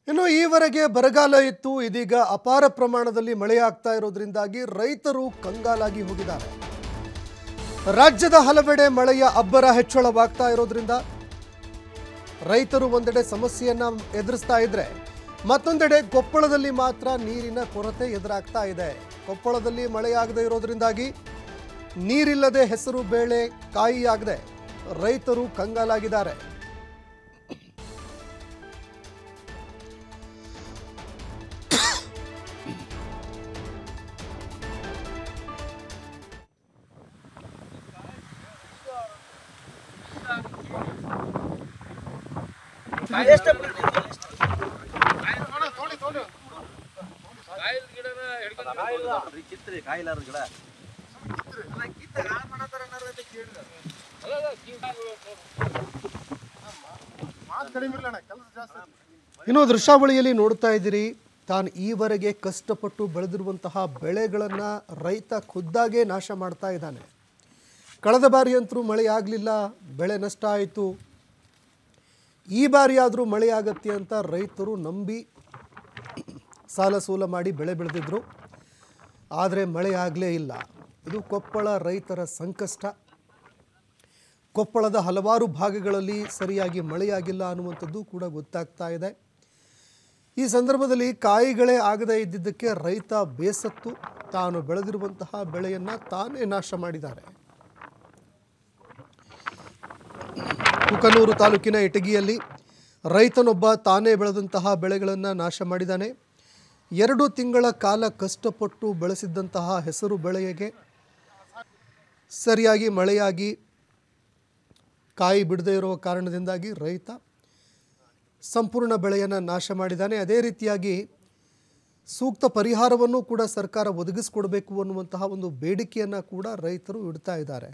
ಇನ್ನು ಈವರೆಗೆ ಬರಗಾಲ ಇತ್ತು ಇದೀಗ ಅಪಾರ ಪ್ರಮಾಣದಲ್ಲಿ ಮಳೆಯಾಗ್ತಾ ಇರೋದ್ರಿಂದಾಗಿ ರೈತರು ಕಂಗಾಲಾಗಿ ಹೋಗಿದ್ದಾರೆ ರಾಜ್ಯದ ಹಲವೆಡೆ ಮಳೆಯ ಅಬ್ಬರ ಹೆಚ್ಚಳವಾಗ್ತಾ ಇರೋದ್ರಿಂದ ರೈತರು ಒಂದೆಡೆ ಸಮಸ್ಯೆಯನ್ನ ಎದುರಿಸ್ತಾ ಇದ್ರೆ ಮತ್ತೊಂದೆಡೆ ಕೊಪ್ಪಳದಲ್ಲಿ ಮಾತ್ರ ನೀರಿನ ಕೊರತೆ ಎದುರಾಗ್ತಾ ಇದೆ ಕೊಪ್ಪಳದಲ್ಲಿ ಮಳೆಯಾಗದೇ ಇರೋದ್ರಿಂದಾಗಿ ನೀರಿಲ್ಲದೆ ಹೆಸರು ಬೇಳೆ ಕಾಯಿಯಾಗದೆ ರೈತರು ಕಂಗಾಲಾಗಿದ್ದಾರೆ ಕಿತ್ರಿ ಕಾಯಿಲಾರ ಗಿಡ ಇನ್ನು ದೃಶ್ಯಾವಳಿಯಲ್ಲಿ ನೋಡ್ತಾ ಇದ್ದೀರಿ ತಾನು ಈವರೆಗೆ ಕಷ್ಟಪಟ್ಟು ಬೆಳೆದಿರುವಂತಹ ಬೆಳೆಗಳನ್ನು ರೈತ ಖುದ್ದಾಗೆ ನಾಶ ಮಾಡ್ತಾ ಇದ್ದಾನೆ ಕಳೆದ ಬಾರಿ ಅಂತರೂ ಮಳೆ ಆಗಲಿಲ್ಲ ಬೆಳೆ ನಷ್ಟ ಆಯಿತು ಈ ಬಾರಿ ಆದರೂ ಮಳೆ ಆಗತ್ತೆ ಅಂತ ರೈತರು ನಂಬಿ ಸಾಲ ಸೂಲ ಮಾಡಿ ಬೆಳೆ ಬೆಳೆದಿದ್ರು ಆದರೆ ಮಳೆ ಆಗಲೇ ಇಲ್ಲ ಇದು ಕೊಪ್ಪಳ ರೈತರ ಸಂಕಷ್ಟ ಕೊಪ್ಪಳದ ಹಲವಾರು ಭಾಗಗಳಲ್ಲಿ ಸರಿಯಾಗಿ ಮಳೆಯಾಗಿಲ್ಲ ಅನ್ನುವಂಥದ್ದು ಕೂಡ ಗೊತ್ತಾಗ್ತಾ ಇದೆ ಈ ಸಂದರ್ಭದಲ್ಲಿ ಕಾಯಿಗಳೇ ಆಗದೇ ಇದ್ದಿದ್ದಕ್ಕೆ ರೈತ ಬೇಸತ್ತು ತಾನು ಬೆಳೆದಿರುವಂತಹ ಬೆಳೆಯನ್ನು ತಾನೇ ನಾಶ ಮಾಡಿದ್ದಾರೆ ಕುಕನೂರು ತಾಲೂಕಿನ ಇಟಗಿಯಲ್ಲಿ ರೈತನೊಬ್ಬ ತಾನೇ ಬೆಳೆದಂತಹ ಬೆಳೆಗಳನ್ನು ನಾಶ ಮಾಡಿದ್ದಾನೆ ಎರಡು ತಿಂಗಳ ಕಾಲ ಕಷ್ಟಪಟ್ಟು ಬೆಳೆಸಿದ್ದಂತಹ ಹೆಸರು ಬೆಳೆಗೆ ಸರಿಯಾಗಿ ಮಳೆಯಾಗಿ ಕಾಯಿ ಬಿಡದೇ ಇರುವ ಕಾರಣದಿಂದಾಗಿ ರೈತ ಸಂಪೂರ್ಣ ಬೆಳೆಯನ್ನು ನಾಶ ಮಾಡಿದ್ದಾನೆ ಅದೇ ರೀತಿಯಾಗಿ ಸೂಕ್ತ ಪರಿಹಾರವನ್ನು ಕೂಡ ಸರ್ಕಾರ ಒದಗಿಸಿಕೊಡಬೇಕು ಅನ್ನುವಂತಹ ಒಂದು ಬೇಡಿಕೆಯನ್ನು ಕೂಡ ರೈತರು ಇಡ್ತಾ ಇದ್ದಾರೆ